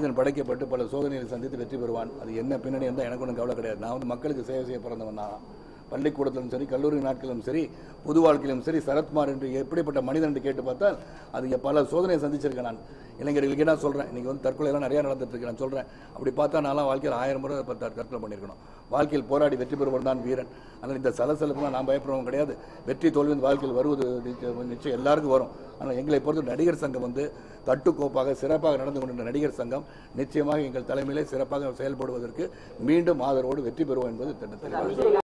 மனிதன் படைக்கப்பட்டு பல சோதனைகளை சந்தித்து வெற்றி பெறுவான் அது என்ன பின்னணி இருந்தால் எனக்கு ஒன்றும் கவலை கிடையாது நான் வந்து மக்களுக்கு சேவை செய்ய பிறந்தவன் தான் பள்ளிக்கூடத்திலும் சரி கல்லூரி நாட்களிலும் சரி பொது வாழ்க்கையிலும் சரி சரத்குமார் என்று எப்படிப்பட்ட மனிதன் என்று கேட்டு பார்த்தால் அது இங்க பல சோதனையை சந்திச்சிருக்கேன் நான் இளைஞர்களுக்கு நான் சொல்றேன் இன்னைக்கு வந்து தற்கொலை எல்லாம் நிறைய நடந்துட்டு இருக்கு நான் சொல்றேன் அப்படி பார்த்தா நான்லாம் வாழ்க்கையில் ஆயிரம் முறை இப்ப தற்- தற்கொலை பண்ணியிருக்கணும் வாழ்க்கையில் போராடி வெற்றி பெறுவன் தான் வீரன் அதனால் இந்த சலசலப்புலாம் நான் பயப்படுறவங்க கிடையாது வெற்றி தோல்வி இந்த வாழ்க்கையில் வருவது நிச்சயம் நிச்சயம் எல்லாருக்கும் வரும் ஆனால் எங்களை பொறுத்த நடிகர் சங்கம் வந்து கட்டுக்கோப்பாக சிறப்பாக நடந்து கொண்டிருந்த நடிகர் சங்கம் நிச்சயமாக எங்கள் தலைமையிலே சிறப்பாக செயல்படுவதற்கு மீண்டும் ஆதரவோடு வெற்றி பெறுவோம் என்பது தெளிவாக